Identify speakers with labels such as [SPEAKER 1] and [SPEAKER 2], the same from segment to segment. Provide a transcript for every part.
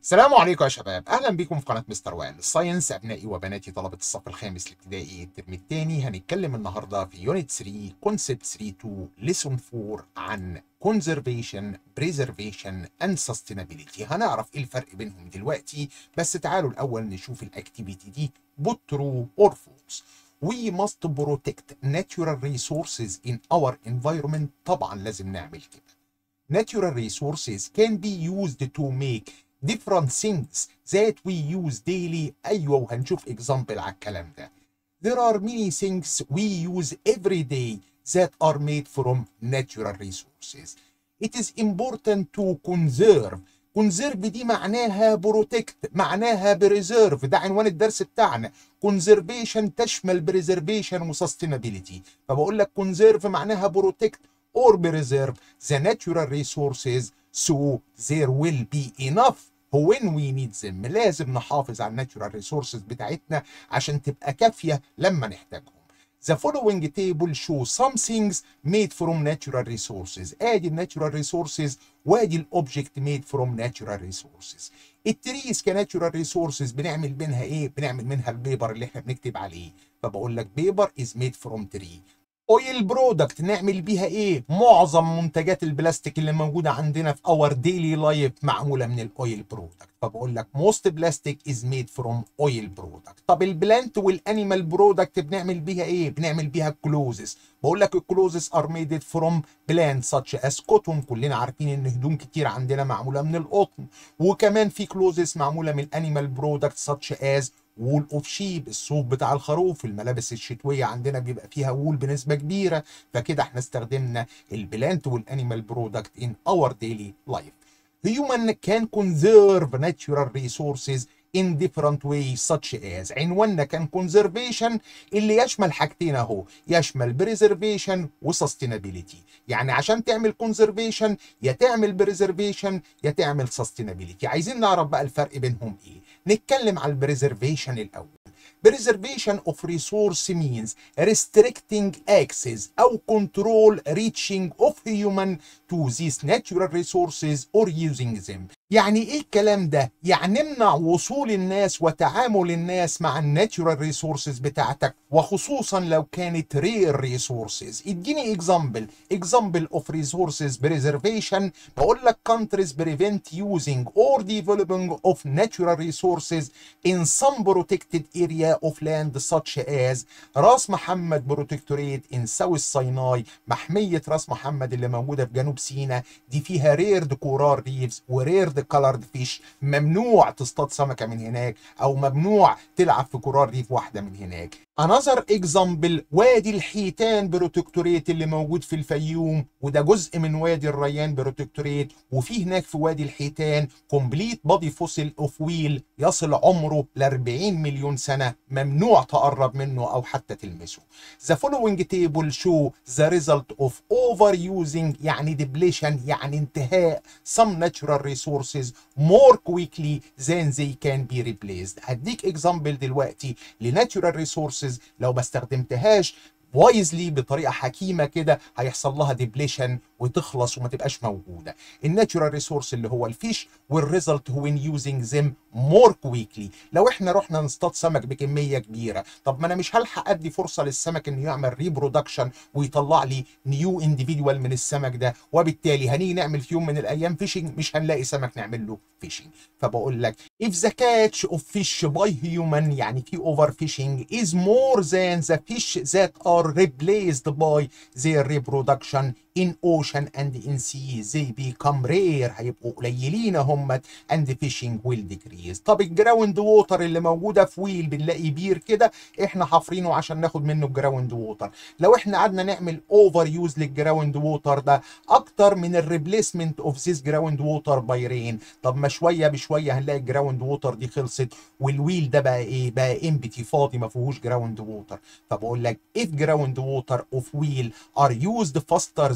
[SPEAKER 1] السلام عليكم يا شباب اهلا بكم في قناه مستر وان الساينس ابنائي وبناتي طلبه الصف الخامس الابتدائي الترم الثاني هنتكلم النهارده في يونت 3 كونسبت 3 2 ليسون 4 عن conservation preservation and sustainability هنعرف ايه الفرق بينهم دلوقتي بس تعالوا الاول نشوف الاكتيفيتي دي both true or false We must protect natural resources in our environment طبعا لازم نعمل كده natural resources can be used to make different things that we use daily ايوه وهنشوف example على الكلام ده there are many things we use every day that are made from natural resources it is important to conserve conserve دي معناها protect معناها preserve ده عنوان الدرس بتاعنا conservation تشمل preservation و sustainability فبقول لك conserve معناها protect or preserve the natural resources so there will be enough when we need them لازم نحافظ على الناتشورال ريسورسز بتاعتنا عشان تبقى كافيه لما نحتاجهم The following table show some things made from natural resources. ادي الناتشورال ريسورسز وادي الاوبجكت made from natural resources. التريز كناتشورال ريسورسز بنعمل منها ايه؟ بنعمل منها البيبر اللي احنا بنكتب عليه. فبقول لك بيبر is made from tree. اويل برودكت نعمل بيها ايه معظم منتجات البلاستيك اللي موجوده عندنا في اور ديلي لايف معموله من الاويل برودكت فبقول لك موست بلاستيك از ميد فروم اويل برودكت طب البلانت والانيمال برودكت بنعمل بيها ايه بنعمل بيها كلوزز بقول لك الكلوزز ار ميد فروم بلانت ساتش از كوتون كلنا عارفين ان هدوم كتير عندنا معموله من القطن وكمان في كلوزز معموله من الانيمال برودكت ساتش از وول اوف شيب الصوف بتاع الخروف الملابس الشتويه عندنا بيبقى فيها وول بنسبه كبيره فكده احنا استخدمنا البلانت والانيمال برودكت ان اور ديلي لايف human can conserve natural resources in different ways such as عنواننا كان conservation اللي يشمل حاجتين اهو يشمل preservation و sustainability يعني عشان تعمل conservation يا تعمل preservation يا تعمل sustainability عايزين نعرف بقى الفرق بينهم ايه نتكلم على البريزرفيشن الاول preservation of resource means restricting access أو control reaching of human to these natural resources or using them يعني ايه الكلام ده؟ يعني امنع وصول الناس وتعامل الناس مع الناتشورال ريسورسز بتاعتك وخصوصا لو كانت رير ريسورسز اديني اكزامبل اكزامبل اوف ريسورسز بريزرفيشن بقول لك countries prevent using or developing of natural resources in some protected area of land such as راس محمد بروتكتوريت in South سيناي محمية راس محمد اللي موجودة في جنوب سيناء دي فيها ريرد كورال ريفز وريرد كولرد فيش ممنوع تصطاد سمكة من هناك أو ممنوع تلعب في كورال ريف واحدة من هناك another example وادي الحيتان بروتكتوريت اللي موجود في الفيوم وده جزء من وادي الريان بروتكتوريت وفي هناك في وادي الحيتان كومبليت بادي فوسيل اوف ويل يصل عمره ل 40 مليون سنه ممنوع تقرب منه او حتى تلمسه. The following table show the result of overusing يعني depletion يعني انتهاء some natural resources more quickly than they can be replaced. هديك example دلوقتي لناتشورال ريسورسز لو ما استخدمتهاش وايزلي بطريقه حكيمه كده هيحصل لها ديبليشن وتخلص وما تبقاش موجوده الناتشورال ريسورس اللي هو الفيش والريزلت وين يوزنج ذيم مور كويكلي لو احنا رحنا نصطاد سمك بكميه كبيره طب ما انا مش هلحق ادي فرصه للسمك انه يعمل ريبرودكشن ويطلع لي نيو انديفيدوال من السمك ده وبالتالي هنيجي نعمل في يوم من الايام فيشنج مش هنلاقي سمك نعمل له فيشنج فبقول لك if the catch of fish by human يعني في اوفر فيشنج is more than the fish that are replaced by their reproduction in ocean and in sea they become rare هيبقوا قليلين هم and fishing will decrease طب الجراوند ووتر اللي موجوده في ويل بنلاقي بير كده احنا حافرينه عشان ناخد منه الجراوند ووتر لو احنا قعدنا نعمل اوفر يوز للجراوند ووتر ده اكتر من الريبليسمنت اوف ذيس جراوند ووتر باي رين طب ما شويه بشويه هنلاقي الجراوند ووتر دي خلصت والويل ده بقى ايه بقى امبتي فاضي ما فيهوش جراوند ووتر فبقول لك if ground water of wheel are used faster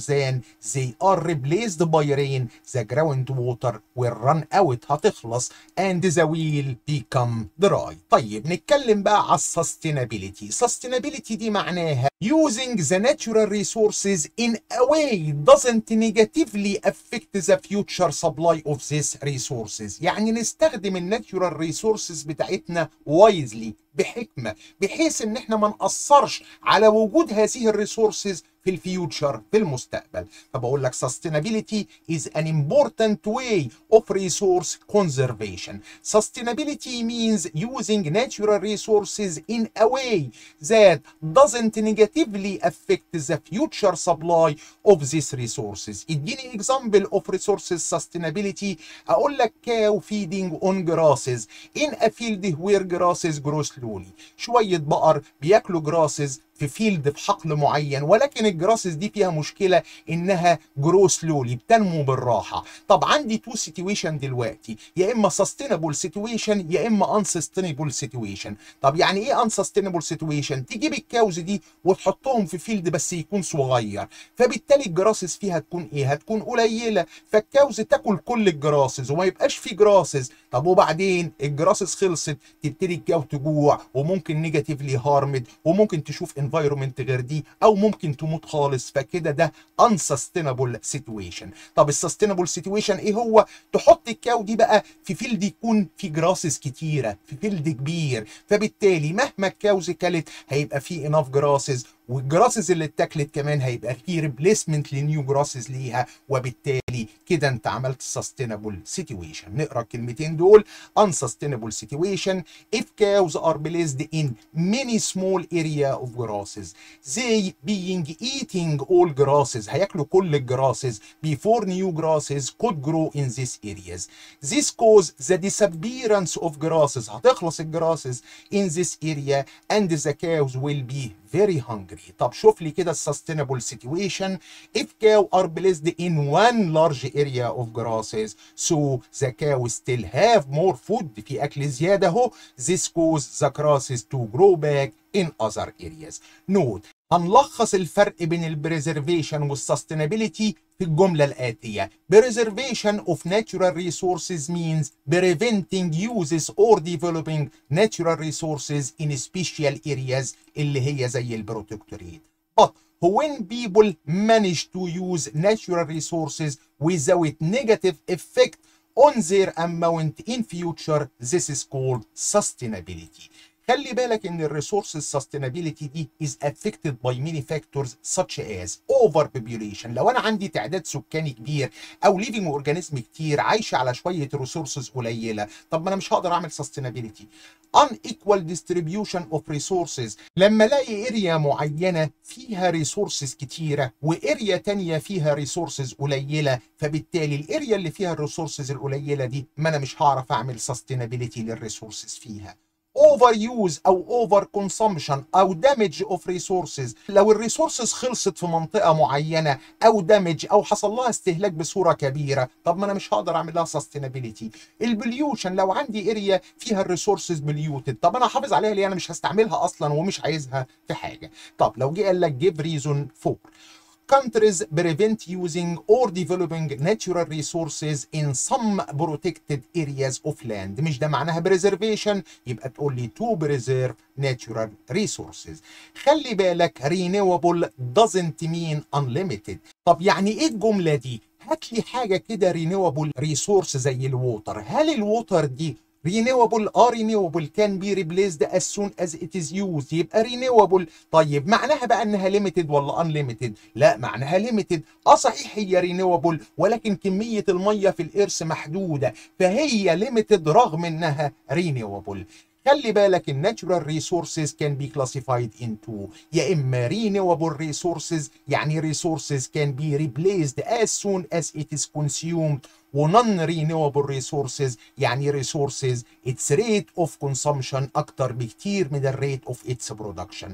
[SPEAKER 1] than they are replaced by rain the groundwater will run out هتخلص and the will become dry طيب نتكلم بقى على sustainability sustainability دي معناها using the natural resources in a way doesn't negatively affect the future supply of these resources يعني نستخدم الناتشورال ريسورسز بتاعتنا wisely بحكمه بحيث ان احنا ما ناثرش على وجود هذه الريسورسز في الفيوتشر في المستقبل فبقول لك sustainability is an important way of resource conservation sustainability means using natural resources in a way that doesn't negatively affect the future supply of these resources اديني example of resources sustainability اقول لك cow feeding on grasses in a field where grasses grow slowly شوية بقر بياكلوا grasses في فيلد في حقل معين ولكن الجراسز دي فيها مشكله انها جرو سلولي بتنمو بالراحه طب عندي تو سيتويشن دلوقتي يا اما سستينبل سيتويشن يا اما ان سستينبل سيتويشن طب يعني ايه ان سستينبل سيتويشن تجيب الكاوز دي وتحطهم في فيلد بس يكون صغير فبالتالي الجراسز فيها هتكون ايه هتكون قليله فالكاوز تاكل كل الجراسز وما يبقاش في جراسز طب وبعدين الجراسز خلصت تبتدي الكاو تجوع وممكن نيجاتيفلي هارمد وممكن تشوف انفايرمنت غير دي او ممكن تموت خالص فكده ده unsustainable situation طب السستينبل سيتويشن ايه هو تحط الكاو دي بقى في فيلد يكون في جراسز كتيره في فيلد كبير فبالتالي مهما الكاوز كلت هيبقى في اناف جراسز والجراسز اللي اتاكلت كمان هيبقى في ريبليسمنت لنيو جراسز ليها وبالتالي كده انت عملت سستينبل سيتويشن نقرا الكلمتين دول unsustainable situation if cows are placed in many small area of grasses they being eating all grasses هياكلوا كل الجراسز before new grasses could grow in these areas this cause the disappearance of grasses هتخلص الجراسز in this area and the cows will be very hungry طب شوف لي كده السستينبل situation if cow are placed in one large area of grasses so the cow still have more food في اكل زياده اهو this cause the grasses to grow back in other areas note هنلخص الفرق بين البريزرفيشن والسستينابيلتي في الجملة الآتية Preservation of natural resources means preventing uses or developing natural resources in special areas اللي هي زي البروتكتوريت But when people manage to use natural resources without negative effect on their amount in future this is called sustainability خلي بالك ان الريسورس سستينابيلتي دي is affected by many factors such as overpopulation لو انا عندي تعداد سكاني كبير او living اورجانيزم كتير عايشه على شويه ريسورسز قليله طب ما انا مش هقدر اعمل sustainability unequal distribution of resources لما الاقي اريا معينه فيها ريسورسز كتيره واريا تانية فيها ريسورسز قليله فبالتالي الاريا اللي فيها الريسورسز القليله دي ما انا مش هعرف اعمل sustainability للريسورسز فيها اوفر يوز او اوفر كونسومشن او دامج اوف ريسورسز لو الريسورسز خلصت في منطقه معينه او دامج او حصل لها استهلاك بصوره كبيره طب ما انا مش هقدر اعمل لها سستينابيلتي البليوشن لو عندي اريا فيها الريسورسز بليوتد طب انا احافظ عليها ليه انا مش هستعملها اصلا ومش عايزها في حاجه طب لو جه قال لك جيف ريزون فور countries prevent using or developing natural resources in some protected areas of land مش ده معناها preservation يبقى تقول لي to preserve natural resources خلي بالك renewable doesn't mean unlimited طب يعني ايه الجملة دي هات لي حاجة كده renewable resource زي الووتر هل الووتر دي renewable اه renewable can be replaced as soon as it is used يبقى renewable طيب معناها بقى انها limited ولا unlimited لا معناها limited اه صحيح هي renewable ولكن كمية المية في الارث محدودة فهي limited رغم انها renewable خلي بالك الناتشورال ريسورسز كان بي كلاسيفايد انتو يا اما renewable resources يعني resources can be replaced as soon as it is consumed ونون renewable resources يعني resources its rate of consumption اكتر بكتير من الريت of its production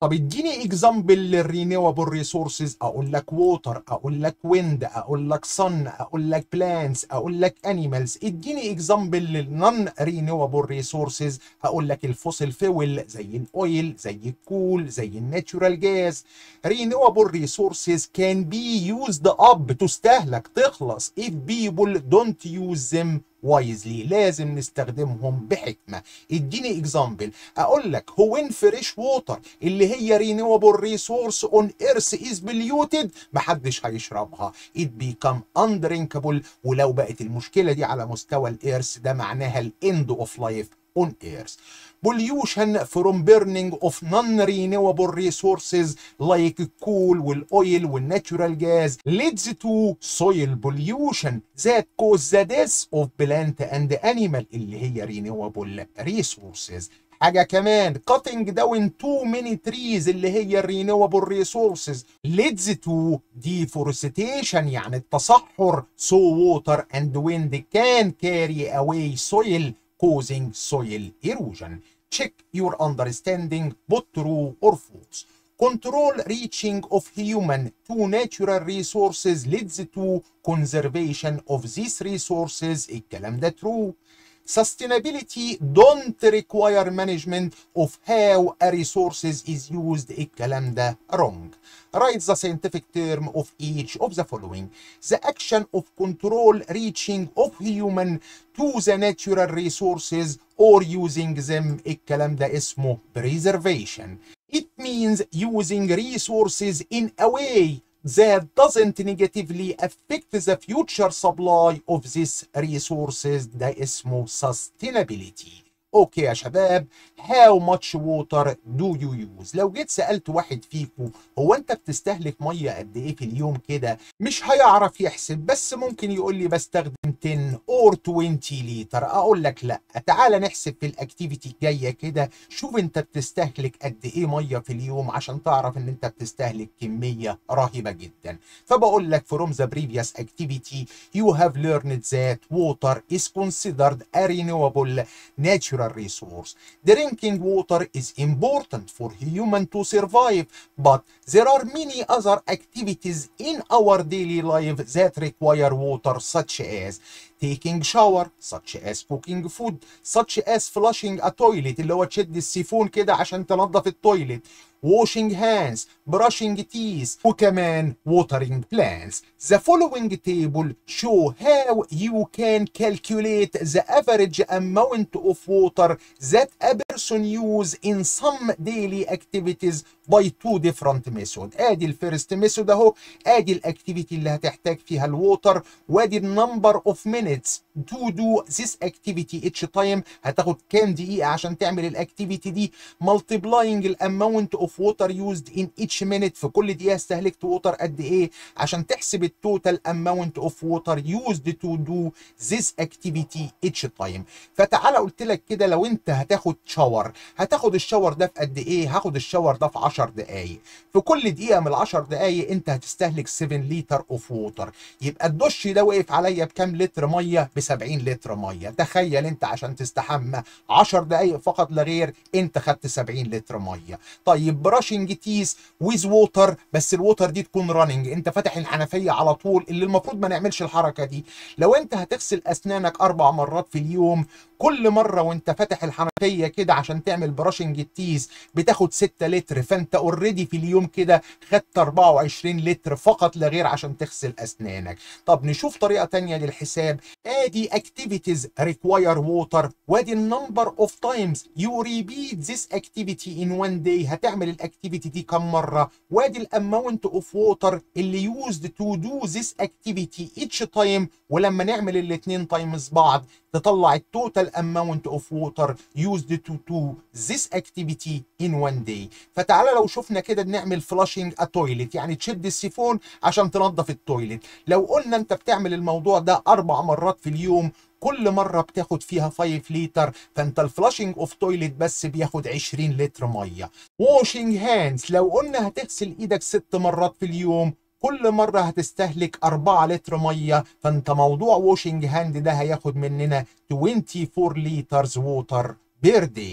[SPEAKER 1] طب اديني اكزامبل للرينيوبل ريسورسز اقول لك ووتر اقول لك ويند اقول لك صن اقول لك بلانتس اقول لك انيمالز اديني اكزامبل للنون رينيوبل ريسورسز اقول لك الفوسيل فيول زي الاويل زي الكول زي الناتشورال جاز رينيوبل ريسورسز كان بي يوزد اب تستهلك تخلص if people don't use them وايزلي لازم نستخدمهم بحكمه اديني اكزامبل اقول لك هو ان فريش ووتر اللي هي رينيوبل ريسورس اون ايرث از بليوتد محدش هيشربها ات بيكم اندرينكابل ولو بقت المشكله دي على مستوى الايرث ده معناها الاند اوف لايف on earth. Pollution from burning of non-renewable resources like coal والoil والnatural gas leads to soil pollution that cause the death of plant and animal اللي هي renewable resources. حاجة كمان cutting down too many trees اللي هي renewable resources leads to deforestation يعني التصحر so water and wind can carry away soil causing soil erosion. Check your understanding, both true or false. Control reaching of human to natural resources leads to conservation of these resources. الكلام ده true. Sustainability don't require management of how a resources is used. الكلام ده wrong. Write the scientific term of each of the following. The action of control reaching of human to the natural resources or using them الكلام ده اسمه preservation. It means using resources in a way that doesn't negatively affect the future supply of these resources ده اسمه sustainability. اوكي يا شباب how much water do you use لو جيت سألت واحد فيكم هو انت بتستهلك مية قد ايه في اليوم كده مش هيعرف يحسب بس ممكن يقول لي بستخدم 10 or 20 لتر اقول لك لا تعالى نحسب في الاكتيفيتي الجايه كده شوف انت بتستهلك قد ايه ميه في اليوم عشان تعرف ان انت بتستهلك كميه رهيبه جدا فبقول لك from the previous activity you have learned that water is considered a renewable natural resource drinking water is important for human to survive but there are many other activities in our daily life that require water such as taking shower such as cooking food such as flushing a toilet اللي هو تشد السيفون كده عشان تنظف التويلت washing hands brushing teeth وكمان watering plants the following table show how you can calculate the average amount of water that a person use in some daily activities by two different methods ادي الفيرست ميثود اهو ادي الاكتيفيتي اللي هتحتاج فيها الووتر وادي النمبر اوف minutes to do this activity each time هتاخد كام دقيقة عشان تعمل الاكتيفيتي دي multiplying الاماونت اوف ووتر used in each minute في كل دقيقة استهلكت ووتر قد ايه عشان تحسب التوتال اماونت اوف ووتر used to do this activity each time فتعالى قلت لك كده لو انت هتاخد شاور هتاخد الشاور ده في قد ايه هاخد الشاور ده في 10 دقايق في كل دقيقة من ال 10 دقايق انت هتستهلك 7 لتر اوف ووتر يبقى الدش ده وقف عليا بكام لتر ميه ب 70 لتر ميه تخيل انت عشان تستحمى 10 دقايق فقط لا غير انت خدت 70 لتر ميه طيب براشنج تيس ويز ووتر بس الووتر دي تكون راننج انت فاتح الحنفيه على طول اللي المفروض ما نعملش الحركه دي لو انت هتغسل اسنانك اربع مرات في اليوم كل مره وانت فاتح الحنفيه كده عشان تعمل براشنج التيز بتاخد 6 لتر فانت اوريدي في اليوم كده خدت 24 لتر فقط لا غير عشان تغسل اسنانك طب نشوف طريقه تانية للحساب ادي activities require water وادي النمبر اوف تايمز يو ريبيت ذيس اكتيفيتي ان وان داي هتعمل الاكتيفيتي دي كم مره وادي الاماونت اوف ووتر اللي يوزد تو دو ذيس اكتيفيتي ايتش تايم ولما نعمل الاثنين تايمز بعض تطلع التوتال اماونت اوف ووتر يوزد تو تو ذيس اكتيفيتي ان وان داي فتعالى لو شفنا كده بنعمل فلاشنج ا تويلت يعني تشد السيفون عشان تنظف التويلت لو قلنا انت بتعمل الموضوع ده اربع مرات في اليوم كل مره بتاخد فيها 5 لتر فانت الفلاشنج اوف تويلت بس بياخد 20 لتر ميه واشنج هاندز لو قلنا هتغسل ايدك ست مرات في اليوم كل مرة هتستهلك 4 لتر مية فانت موضوع واشنج هاند ده هياخد مننا 24 لترز ووتر بير داي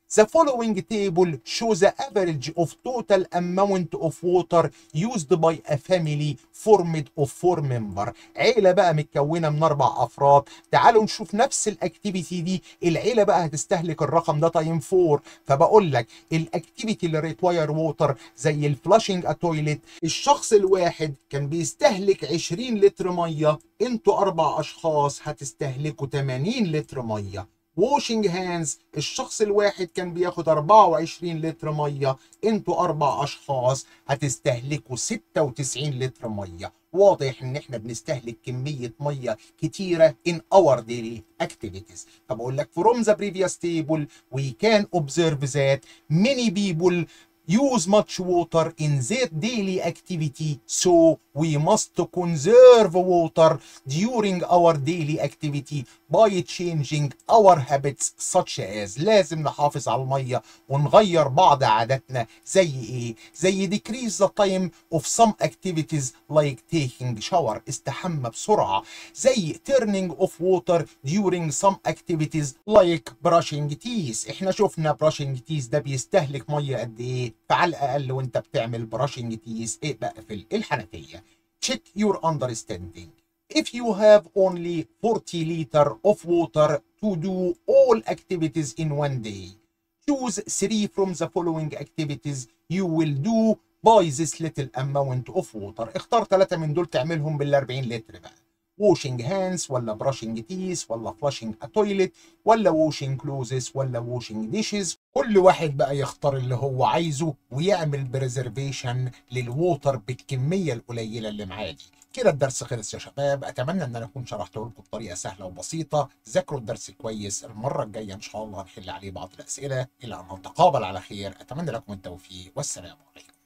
[SPEAKER 1] The following table shows the average of total amount of water used by a family formed of four member. عيلة بقى متكونة من أربع أفراد. تعالوا نشوف نفس الأكتيفيتي دي، العيلة بقى هتستهلك الرقم ده تايم 4 فبقول لك الأكتيفيتي اللي ريكواير ووتر زي الفلاشنج ا تويلت الشخص الواحد كان بيستهلك 20 لتر مية انتوا أربع أشخاص هتستهلكوا 80 لتر مية. واشنج هاندز الشخص الواحد كان بياخد 24 لتر ميه انتوا اربع اشخاص هتستهلكوا 96 لتر ميه واضح ان احنا بنستهلك كميه ميه كتيره in our daily activities فبقول لك from the previous table we can observe that many people use much water in their daily activity so we must conserve water during our daily activity by changing our habits such as لازم نحافظ على المية ونغير بعض عاداتنا زي ايه زي decrease the time of some activities like taking shower استحمى بسرعة زي turning off water during some activities like brushing teeth احنا شفنا brushing teeth ده بيستهلك مية قد ايه فعلى الاقل وانت بتعمل brushing teeth ايه بقفل الحنفية check your understanding if you have only 40 liter of water to do all activities in one day choose three from the following activities you will do by this little amount of water اختار ثلاثة من دول تعملهم بال 40 لتر بقى washing hands ولا brushing teeth ولا flushing a toilet ولا washing clothes ولا washing dishes كل واحد بقى يختار اللي هو عايزه ويعمل بريزرفيشن للووتر بالكمية القليلة اللي معاه دي كده الدرس خلص يا شباب اتمنى ان انا اكون شرحته لكم بطريقه سهله وبسيطه ذاكروا الدرس كويس المره الجايه ان شاء الله هنحل عليه بعض الاسئله الى ان نتقابل على خير اتمنى لكم التوفيق والسلام عليكم